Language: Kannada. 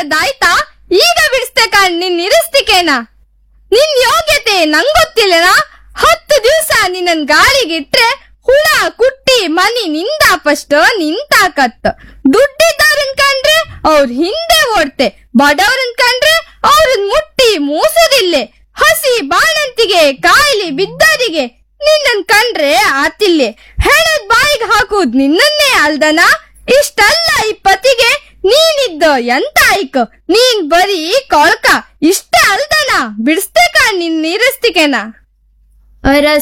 ಹೇಳದಾಯ್ತಾ ಈಗ ಬಿಡಿಸ್ತೆ ಕಾಣ್ ನಿನ್ ನಿರಸ್ತಿಕೇನ ನಿನ್ ಯೋಗ್ಯತೆ ನಂಗೊತ್ತಿಲ್ಲನ ಹತ್ತು ದಿವ್ಸ ನಿನ್ನನ್ ಗಾಳಿಗಿಟ್ರೆ ಹುಳ ಕುಟ್ಟಿ ಮನಿ ನಿಂದಾಪಷ್ಟ ನಿಂತಾಕತ್ತ ದುಡ್ಡಿದ್ದವ್ರನ್ ಕಂಡ್ರೆ ಅವ್ರ ಹಿಂದೆ ಓಡ್ತೆ ಬಡವ್ರನ್ ಕಂಡ್ರೆ ಅವ್ರನ್ ಮುಟ್ಟಿ ಮೂಸುದಿಲ್ಲೆ ಹಸಿ ಬಾಣಂತಿಗೆ ಕಾಯಿಲೆ ಬಿದ್ದರಿಗೆ ನಿನ್ನನ್ ಕಂಡ್ರೆ ಆತಿಲ್ಲೆ ಹೆಣದ್ ಬಾಯಿಗೆ ಹಾಕುದ್ ನಿನ್ನನ್ನೇ ಅಲ್ದನ ಇಷ್ಟಲ್ಲ ಈ ಪತಿಗೆ ನೀನಿದ್ದ ಎಂತ ಆಯ್ಕ ನೀನ್ ಬರೀ ಕೊಳ್ಕ ಇಷ್ಟೇ ಅಲ್ದನ ಬಿಡಿಸ್ತೆ ಕಾಣ್ ನಿನ್ ನೀರಸ್ತಿಕೆನ ಅರಸ